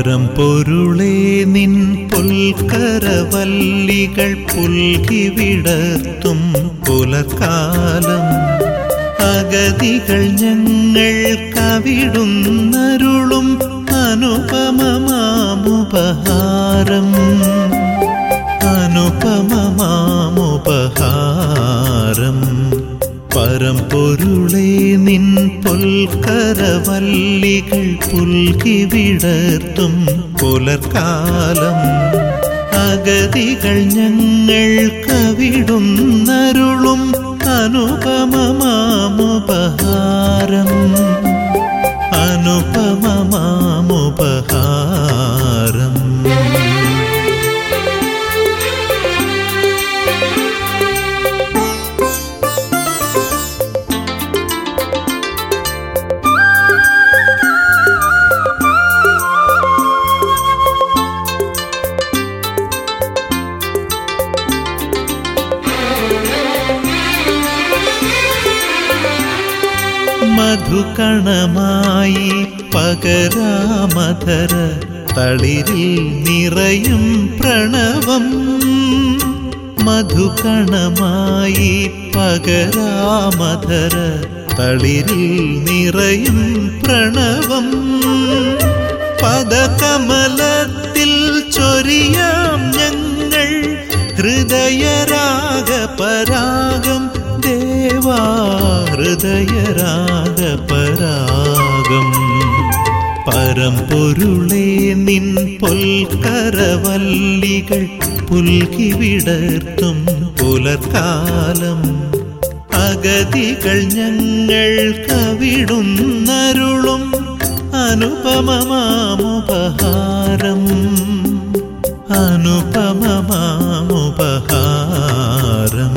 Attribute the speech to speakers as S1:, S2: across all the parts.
S1: പരമ്പൊരുളേ നിൻ പുൽക്കരവല്ലികൾ പുൽകി വിടർത്തും പുലർക്കാലം അഗതികൾ ഞങ്ങൾ കവിടുന്നരുളും അനുപമമാമുപഹാരം അനുപമമാമുപഹാരം പരമ്പൊരുളേ നിൻ പൊൽക്കരവല്ലികൾ പുൽകി വിടർത്തും പുലർക്കാലം അഗതികൾ ഞങ്ങൾ കവിടുന്നരുളും അനുപമമാമുപഹാരം അനുപമമാമുപഹാരം മധുകണമായി പകരാമധര തളിരിൽ നിറയും പ്രണവം മധുകണമായി പകരാമധര തളിരിൽ നിറയും പ്രണവം പദകമലത്തിൽ ചൊരിയാം ഞങ്ങൾ ഹൃദയരാഗപരാഗം ദേവാ ഹൃദയരാഗപരാഗം പരമ്പൊരുളേ നിൻ പൊൽക്കരവല്ലികൾ പുൽകി വിടർത്തും പുലർക്കാലം അഗതികൾ ഞങ്ങൾ കവിടുന്നരുളും അനുപമമാമുപഹാരം അനുപമമാമുപഹാരം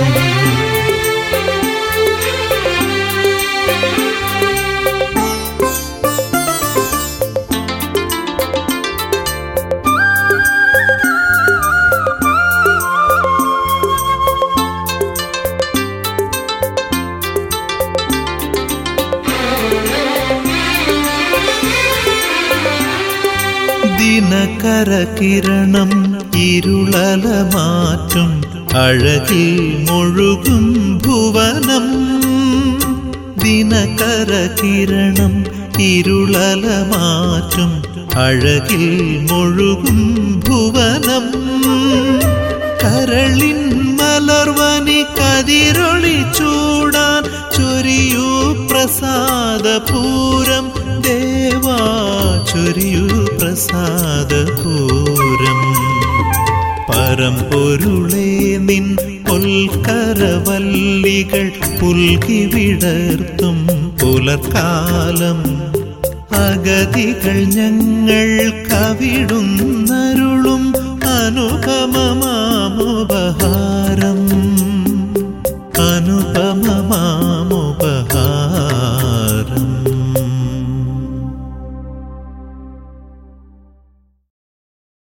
S1: ദിനകരകിരണം ഇരുളല മാറ്റും അഴകിൽ മുഴുകും ഭുവനം ദിനകരകിരണം ഇരുളല മാറ്റും അഴകിൽ മുഴുകും ഭുവനം കരളിൻ മലർവനി കതിരൊളി ചൂടാൻ ചൊരിയൂ പ്രസാദപൂരം ദേവാ ചൊരിയൂ പ്രസാദപൂരം പരമ്പൊരുളേ നിൻ പൊൽക്കരവല്ലികൾ പുൽകി വിടർത്തും പുലർക്കാലം അഗതികൾ ഞങ്ങൾ കവിടുന്നരുളും